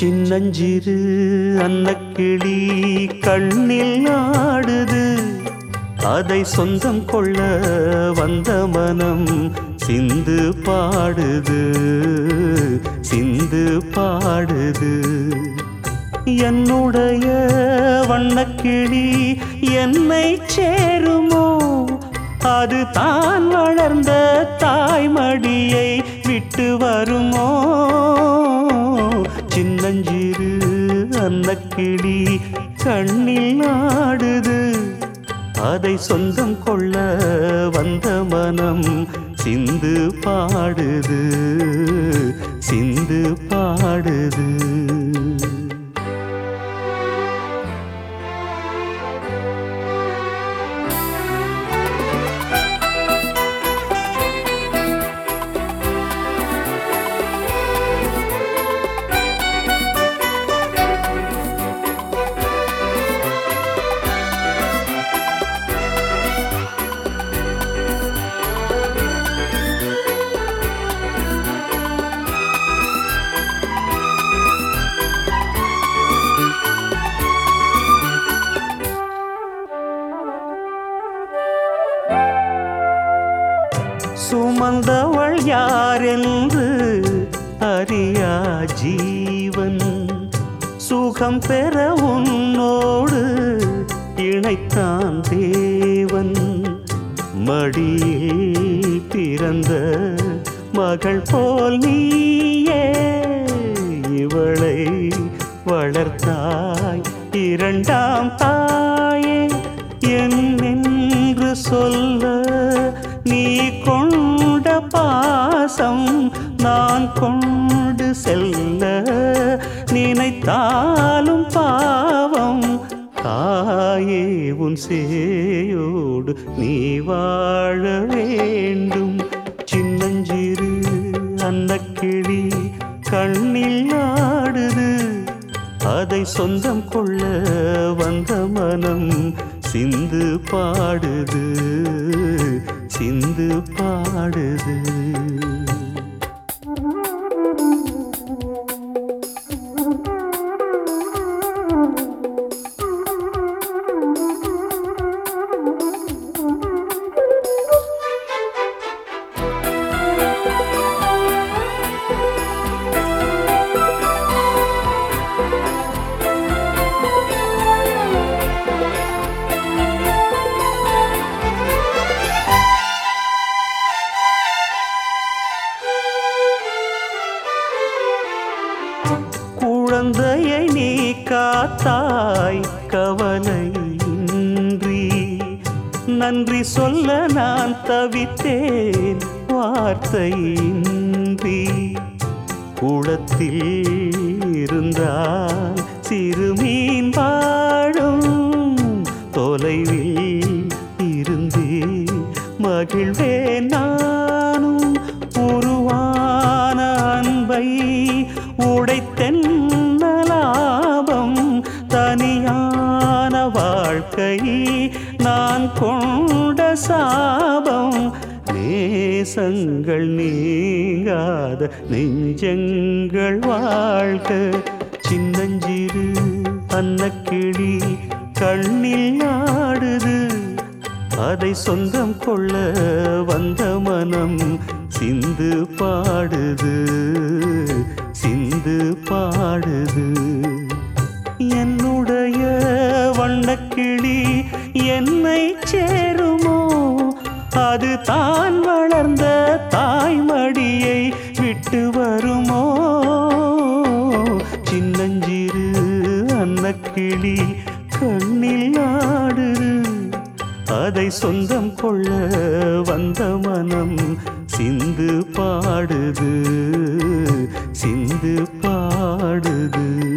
சின்னஞ்சிறு அன்னக்கிளி கண்ணில் ஆடுது அதை சொந்தம் கொள்ள வந்த மனம் சிந்து பாடுது சிந்து பாடுது என்னுடைய வண்ணக்கிளி என்னை சேருமோ அது தான் வளர்ந்த தாய்மடியை விட்டு வருமோ சின்னஞ்சிறு அன்னக்கிளி கண்ணில் ஆடுது அதை சொந்தம் கொள்ள வந்த மனம் சிந்து பாடுது சிந்து பாடுது சுமந்தவள் யாரென்று அறியா ஜீவன் சுகம் பெற உன்னோடு இணைத்தான் தேவன் மடியில் பிறந்த மகள் போல் நீயே இவளை வளர்த்தாய் இரண்டாம் தாயே என்னென்று சொல்ல நீ கொண்ட பாசம் நான் கொண்டு செல்ல நினைத்தாலும் பாவம் தாயே உன் சேயோடு நீ வாழ வேண்டும் சின்னஞ்சிறு அன்னக்கிளி கண்ணில் ஆடுது அதை சொந்தம் கொள்ள வந்த மனம் சிந்து பாடுது சிந்து பாடுது குழந்தையை நீ காத்தாய் கவலையின்றி நன்றி சொல்ல நான் தவித்தேன் வார்த்தையின்றி குளத்தில் இருந்தால் சிறுமீன் வாழும் தொலைவில் இருந்தே மகிழ்வேன் நானும் உருவான அன்பை உடைத்தென்ன லாபம் தனியான வாழ்க்கை நான் கொண்ட சாபம் நேசங்கள் நீங்காத நெஞ்சங்கள் வாழ்க சின்னஞ்சிறு அன்னக்கிளி கண்ணில் ஆடுது அதை சொந்தம் கொள்ள வந்த மனம் சிந்து பாடுது சிந்து பாடுது என்னுடைய வண்ணக்கிளி என்னை சேருமோ அது தான் வளர்ந்த தாய்மடியை விட்டு வருமோ சின்னஞ்சிறு அன்னக்கிளி கண்ணில் ஆடுது அதை சொந்தம் கொள்ள வந்த மனம் சிந்து பாடுது சிந்து பாடுது